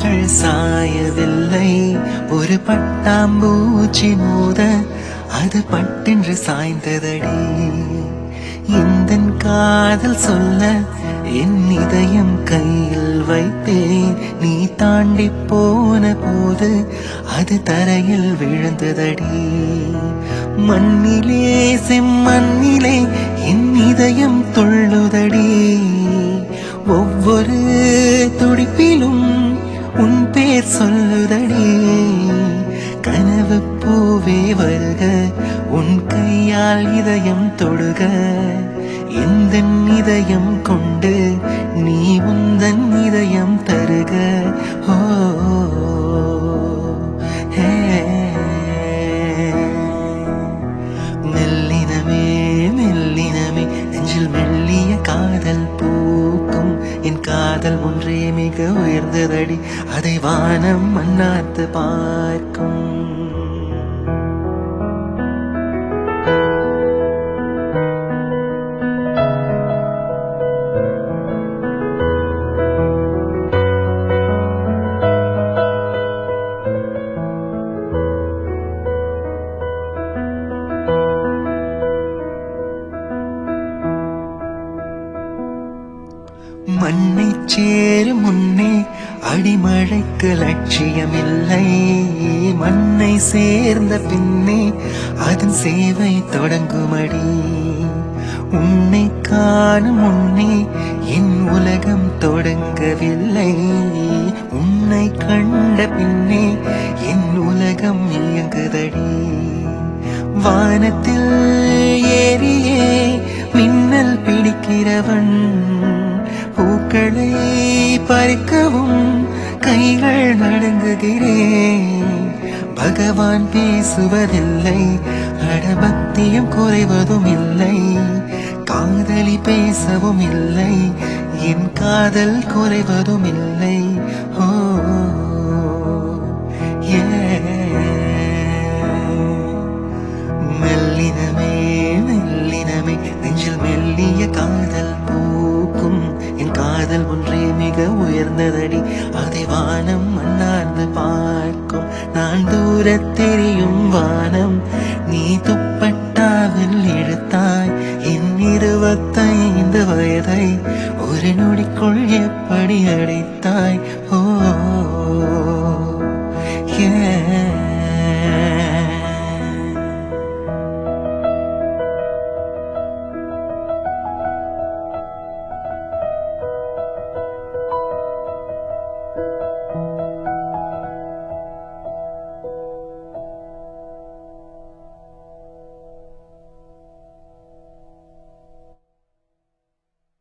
விரல்கள் சாயவில்லை ஒரு பட்டாம்பூச்சி மோத அது பட்டென்று சாய்ந்ததடி இந்த காதல் சொல்ல என் இதயம் கையில் வைத்தேன் நீ தாண்டி போன போது அது தரையில் விழுந்ததடி மண்ணிலே செம்மண்ணிலே என் இதயம் துள்ளுதடி ஒவ்வொரு துடிப்பிலும் உன் பேர் சொல்லுதடி கனவு பூவே வருக உன் கையால் இதயம் தொடுக எந்த இதயம் கொண்டு நீ உந்தன் இதயம் தருக ஓ ஹே. மெல்லினமே மெல்லினமே நெஞ்சில் மெல்லிய காதல் பூக்கும் என் காதல் ஒன்றே மிக உயர்ந்ததடி அதை வானம் மன்னார்த்து பார்க்கும் மண்ணை சேரும் முன்னே அடிமழைக்கு லட்சியமில்லை மண்ணை சேர்ந்த பின்னே அதன் சேவை தொடங்குமடி உன்னை காணும் முன்னே என் உலகம் தொடங்கவில்லை உன்னை கண்ட பின்னே என் உலகம் இயங்குதடி வானத்தில் ஏறியே மின்னல் பிடிக்கிறவன் பூக்களை பறிக்கவும் கைகள் நடுங்குகிறேன் பகவான் பேசுவதில்லை அடபக்தியும் குறைவதும் இல்லை காதலி பேசவும் இல்லை என் காதல் குறைவதும் இல்லை ஓ yeah. மெல்லினமே மெல்லினமே நெஞ்சில் மெல்லிய காதல் பூக்கும் என் காதல் ஒன்றே மிக உயர்ந்ததடி அதை வானம் மன்னார்ந்து பார்க்கும் நான் தூரத் தெரியும் வானம் நீ துப்பட்டாவில் இழுத்தாய் என் இருபத்தைந்து வயதை ஒரு நொடிக்குள் எப்படி அடைத்தாய் ஓ yeah